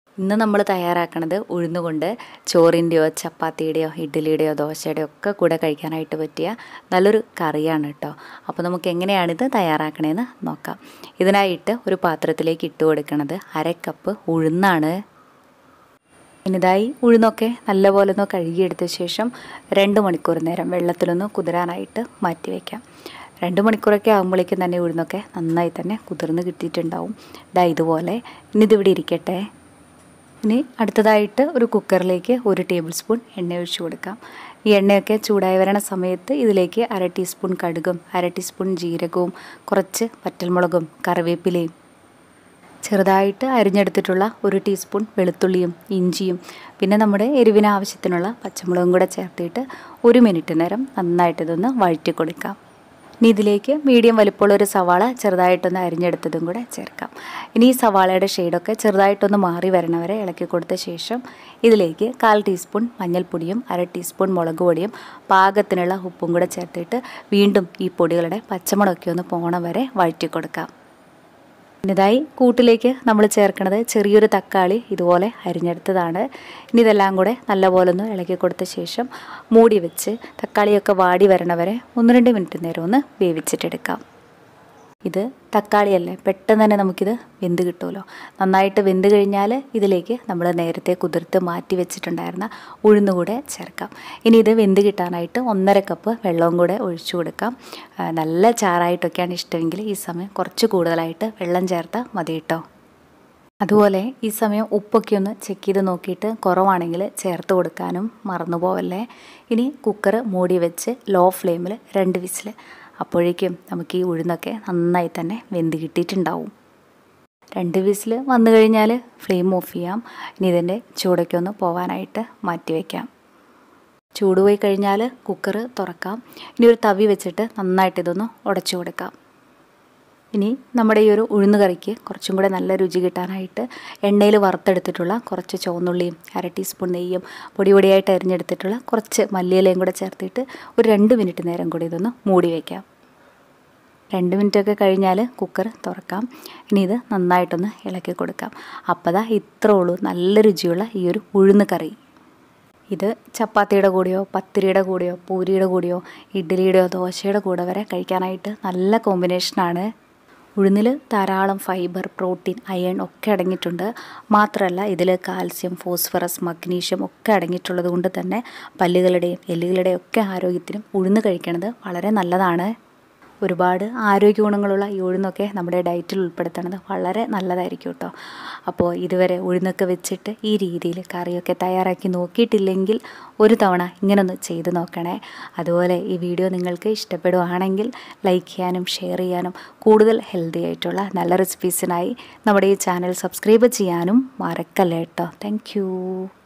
ഇന്ന് നമ്മൾ തയ്യാറാക്കണത് ഉഴുന്നുകൊണ്ട് ചോറിൻ്റെയോ ചപ്പാത്തിയുടെയോ ഇഡ്ഡലിയുടെയോ ദോശയുടെയോ ഒക്കെ കൂടെ കഴിക്കാനായിട്ട് പറ്റിയ നല്ലൊരു കറിയാണ് കേട്ടോ അപ്പോൾ നമുക്ക് എങ്ങനെയാണിത് തയ്യാറാക്കണേന്ന് നോക്കാം ഇതിനായിട്ട് ഒരു പാത്രത്തിലേക്ക് ഇട്ട് കൊടുക്കുന്നത് അര കപ്പ് ഉഴുന്നാണ് ഇനിതായി ഉഴുന്നൊക്കെ നല്ലപോലെ ഒന്ന് കഴുകിയെടുത്ത ശേഷം രണ്ട് മണിക്കൂർ നേരം വെള്ളത്തിലൊന്ന് കുതിരാനായിട്ട് മാറ്റി വയ്ക്കാം രണ്ട് മണിക്കൂറൊക്കെ ആകുമ്പോഴേക്കും തന്നെ ഉഴുന്നൊക്കെ നന്നായി തന്നെ കുതിർന്ന് കിട്ടിയിട്ടുണ്ടാവും ഇതാ ഇതുപോലെ ഇനി ഇതിവിടെ ഇരിക്കട്ടെ ഇനി അടുത്തതായിട്ട് ഒരു കുക്കറിലേക്ക് ഒരു ടേബിൾ സ്പൂൺ എണ്ണ ഒഴിച്ചു കൊടുക്കാം ഈ എണ്ണയൊക്കെ ചൂടായി വരണ സമയത്ത് ഇതിലേക്ക് അര ടീസ്പൂൺ കടുകും അര ടീസ്പൂൺ ജീരകവും കുറച്ച് വറ്റൽമുളകും കറിവേപ്പിലയും ചെറുതായിട്ട് അരിഞ്ഞെടുത്തിട്ടുള്ള ഒരു ടീസ്പൂൺ വെളുത്തുള്ളിയും ഇഞ്ചിയും പിന്നെ നമ്മുടെ എരിവിന് ആവശ്യത്തിനുള്ള പച്ചമുളകും കൂടെ ചേർത്തിട്ട് ഒരു മിനിറ്റ് നേരം നന്നായിട്ട് ഇതൊന്ന് വഴറ്റി കൊടുക്കാം ഇനി ഇതിലേക്ക് മീഡിയം വലിപ്പമുള്ള ഒരു സവാള ചെറുതായിട്ടൊന്ന് അരിഞ്ഞെടുത്തതും കൂടെ ചേർക്കാം ഇനി ഈ സവാളയുടെ ഷെയ്ഡൊക്കെ ചെറുതായിട്ടൊന്ന് മാറി വരണവരെ ഇളക്കി കൊടുത്ത ശേഷം ഇതിലേക്ക് കാൽ ടീസ്പൂൺ മഞ്ഞൾപ്പൊടിയും അര ടീസ്പൂൺ മുളക് പൊടിയും പാകത്തിനുള്ള ഉപ്പും കൂടെ ചേർത്തിട്ട് വീണ്ടും ഈ പൊടികളുടെ പച്ചമുളകൊക്കെ ഒന്ന് പോണ വരെ വഴറ്റി കൊടുക്കാം ഇനിതായി കൂട്ടിലേക്ക് നമ്മൾ ചേർക്കുന്നത് ചെറിയൊരു തക്കാളി ഇതുപോലെ അരിഞ്ഞെടുത്തതാണ് ഇനി ഇതെല്ലാം കൂടെ നല്ലപോലെ ഒന്ന് ഇളക്കി കൊടുത്ത ശേഷം മൂടി വെച്ച് തക്കാളിയൊക്കെ വാടി വരണ വരെ ഒന്ന് രണ്ട് മിനിറ്റ് നേരം ഒന്ന് വേവിച്ചിട്ടെടുക്കാം ഇത് തക്കാളിയല്ലേ പെട്ടെന്ന് തന്നെ നമുക്കിത് വെന്ത് കിട്ടുമല്ലോ നന്നായിട്ട് വെന്ത് കഴിഞ്ഞാൽ ഇതിലേക്ക് നമ്മൾ നേരത്തെ കുതിർത്ത് മാറ്റി വെച്ചിട്ടുണ്ടായിരുന്ന ഉഴുന്ന് കൂടെ ചേർക്കാം ഇനി ഇത് വെന്ത് കിട്ടാനായിട്ട് ഒന്നര കപ്പ് വെള്ളവും കൂടെ ഒഴിച്ചു കൊടുക്കാം നല്ല ചാറായിട്ടൊക്കെയാണ് ഇഷ്ടമെങ്കിൽ ഈ സമയം കുറച്ച് കൂടുതലായിട്ട് വെള്ളം ചേർത്താൽ മതി കേട്ടോ അതുപോലെ ഈ സമയം ഉപ്പൊക്കെ ഒന്ന് ചെക്ക് ചെയ്ത് നോക്കിയിട്ട് കുറവാണെങ്കിൽ ചേർത്ത് കൊടുക്കാനും മറന്നു പോവല്ലേ ഇനി കുക്കർ മൂടി വെച്ച് ലോ ഫ്ലെയിമിൽ രണ്ട് വിസിൽ അപ്പോഴേക്കും നമുക്ക് ഈ ഉഴുന്നൊക്കെ നന്നായി തന്നെ വെന്ത് കിട്ടിയിട്ടുണ്ടാവും രണ്ട് വിസിൽ വന്നു കഴിഞ്ഞാൽ ഫ്ലെയിം ഓഫ് ചെയ്യാം ഇനി ഇതിൻ്റെ ചൂടൊക്കെ ഒന്ന് പോകാനായിട്ട് മാറ്റി വയ്ക്കാം ചൂട് പോയി കഴിഞ്ഞാൽ കുക്കർ തുറക്കാം ഇനി ഒരു തവി വെച്ചിട്ട് നന്നായിട്ട് ഇതൊന്ന് ഉടച്ചു കൊടുക്കാം ഇനി നമ്മുടെ ഈ ഒരു ഉഴുന്ന് കറിക്ക് കുറച്ചും കൂടെ നല്ല രുചി കിട്ടാനായിട്ട് എണ്ണയിൽ വറുത്തെടുത്തിട്ടുള്ള കുറച്ച് ചുവന്നുള്ളിയും അര ടീസ്പൂൺ നെയ്യും പൊടി പൊടിയായിട്ട് അരിഞ്ഞെടുത്തിട്ടുള്ള കുറച്ച് മല്ലിയിലയും കൂടെ ചേർത്തിട്ട് ഒരു രണ്ട് മിനിറ്റ് നേരം കൂടി ഇതൊന്ന് മൂടി വയ്ക്കാം രണ്ട് മിനിറ്റൊക്കെ കഴിഞ്ഞാൽ കുക്കർ തുറക്കാം ഇനി ഇത് നന്നായിട്ടൊന്ന് ഇളക്കി കൊടുക്കാം അപ്പോൾ ദാ ഇത്രേ ഉള്ളൂ നല്ല രുചിയുള്ള ഈ ഒരു ഉഴുന്ന് കറി ഇത് ചപ്പാത്തിയുടെ കൂടെയോ പത്തിരിയുടെ കൂടെയോ പൂരിയുടെ കൂടെയോ ഇഡ്ഡലിയുടെയോ ദോശയുടെ കൂടെ വരെ കഴിക്കാനായിട്ട് നല്ല കോമ്പിനേഷനാണ് ഉഴുന്നിൽ ധാരാളം ഫൈബർ പ്രോട്ടീൻ അയൺ ഒക്കെ അടങ്ങിയിട്ടുണ്ട് മാത്രമല്ല ഇതിൽ കാൽസ്യം ഫോസ്ഫറസ് മഗ്നീഷ്യം ഒക്കെ അടങ്ങിയിട്ടുള്ളത് കൊണ്ട് തന്നെ പല്ലുകളുടെയും എല്ലുകളുടെയും ഒക്കെ ആരോഗ്യത്തിനും ഉഴുന്ന് കഴിക്കുന്നത് വളരെ നല്ലതാണ് ഒരുപാട് ആരോഗ്യ ഗുണങ്ങളുള്ള ഈ ഉഴുന്നൊക്കെ നമ്മുടെ ഡയറ്റിൽ ഉൾപ്പെടുത്തുന്നത് വളരെ നല്ലതായിരിക്കും കേട്ടോ അപ്പോൾ ഇതുവരെ ഉഴുന്നൊക്കെ വെച്ചിട്ട് ഈ രീതിയിൽ കറിയൊക്കെ തയ്യാറാക്കി നോക്കിയിട്ടില്ലെങ്കിൽ ഒരു തവണ ഇങ്ങനൊന്ന് ചെയ്ത് നോക്കണേ അതുപോലെ ഈ വീഡിയോ നിങ്ങൾക്ക് ഇഷ്ടപ്പെടുകയാണെങ്കിൽ ലൈക്ക് ചെയ്യാനും ഷെയർ ചെയ്യാനും കൂടുതൽ ഹെൽത്തി ആയിട്ടുള്ള നല്ല റെസിപ്പീസിനായി നമ്മുടെ ഈ ചാനൽ സബ്സ്ക്രൈബ് ചെയ്യാനും മറക്കല്ലേ കേട്ടോ താങ്ക്